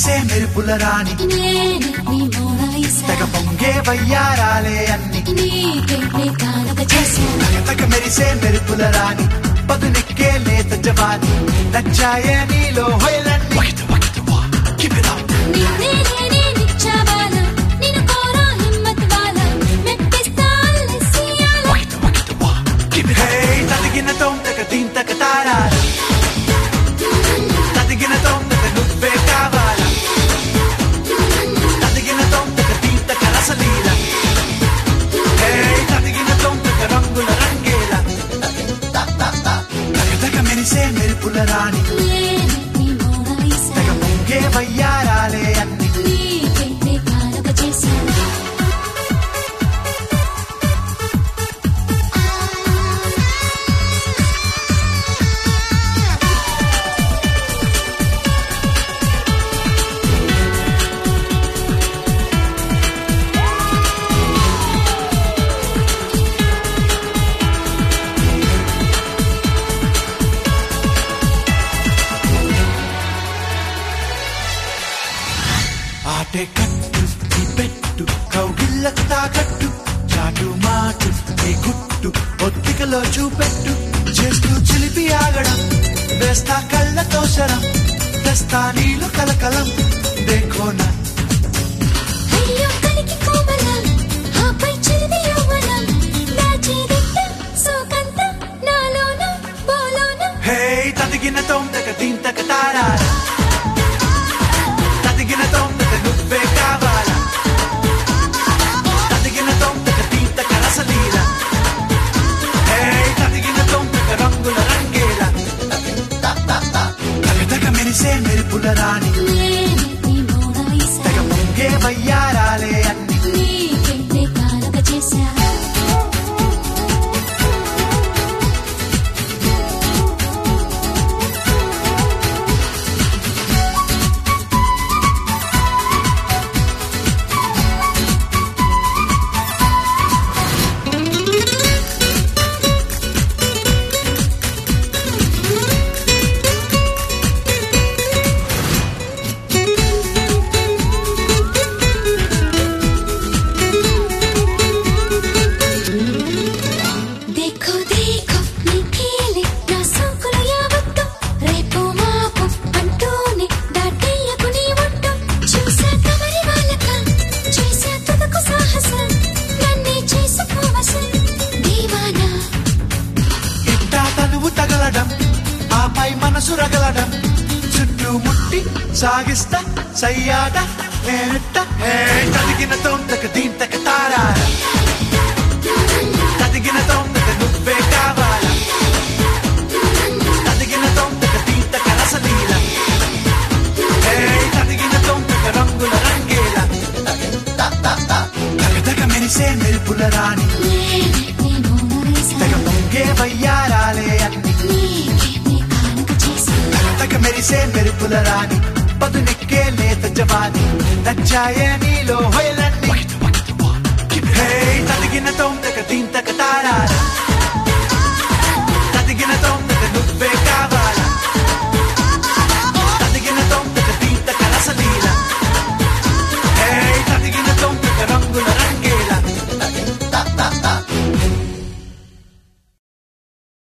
మెరిసే మెరుపుల రాణి నేను నీ మోనాలిసా తెగ పొంగే వయ్యారాలే అన్ని నీకే కానుక చేశాను తెగ మెరిసే మెరుపుల రాణి పదునెక్కే లేత జవాని నచ్చాయే నీలో హొయలన్నీ నిన్నే నేనే నిచ్చావాల నిన్ను కోరా హిమ్మత్ వాల మెప్పిస్తా అల్లసియాల హే తదిగిన తొంతక దీంతక తారా తదిగిన తొంతక నువ్వే కావాలా తదిగిన తొంతక దీంతక రసలీల హే తదిగిన తొంతక రంగుల రంగేల తగ మెరిసే మెరుపుల రాణి నేను నీ మోనాలిసా తెగ పొంగే వయ్యారాలే అన్ని నీకే కానుక చేశాను ఆటే కట్టు ఈ పెట్టు కౌగిళ్ళకు తాకట్టు చాటు మాటు ఈ గుట్టు ఒత్తికలో చూపెట్టు చేస్తూ చిలిపి ఆగడం వేస్తా కళ్ళతో శరం తెస్తా నీళ్ళు కలకలం దేఖోనా అయ్యో కలికి కోమలం ఆపై చిరిది యవ్వనం దాచేదిట్ట సోకంత నాలోన బోలోన హే తదిగిన తొందక దీంతక తారా తదిగిన తొందక నువ్వే కావాలా తదిగిన తొందక దీంతక రసలీల హే తదిగిన తొందక రంగుల రంగేల తగదగ మెరిసే మెరుపుల రాణి నేను నీ మోనాలిసా తెగ పొంగే వయ్యారాలే అన్ని నీకే కానుక చేశాను देखो देखो నీ కీలి నా సోకులు యావత్తు రేపు మాపు అంటూనే దాటయ్యకు నీ ఒట్టు చూసా కమరి వాళ్ళక చేసా తుదకు సాహసం నన్నే చేసుకోవసం దీవానా ఇట్టా తనువు తగలడం ఆపై మనసు రగలడం చుట్టూ ముట్టి సాగిస్తా సయ్యాట నేనెట్ట హే తదిగిన తొందక దీంతక తారా తదిగిన తొందక నువ్వే కావాలా తదిగిన తొందక దీంతక రసలీల హే తదిగిన తొందక రంగుల రంగేల తగదగ మెరిసే మెరుపుల రాణి నేనే నీ మోనాలిసా తెగ పొంగే వయ్యారాలే అన్ని నీకే కానుక చేశాను తగ మెరిసే మెరుపుల రాణి పదునెక్కే లేత జవాని నచ్చాయే నీలో హొయలన్నీ హే తదిగిన తొందక దీంతక తారా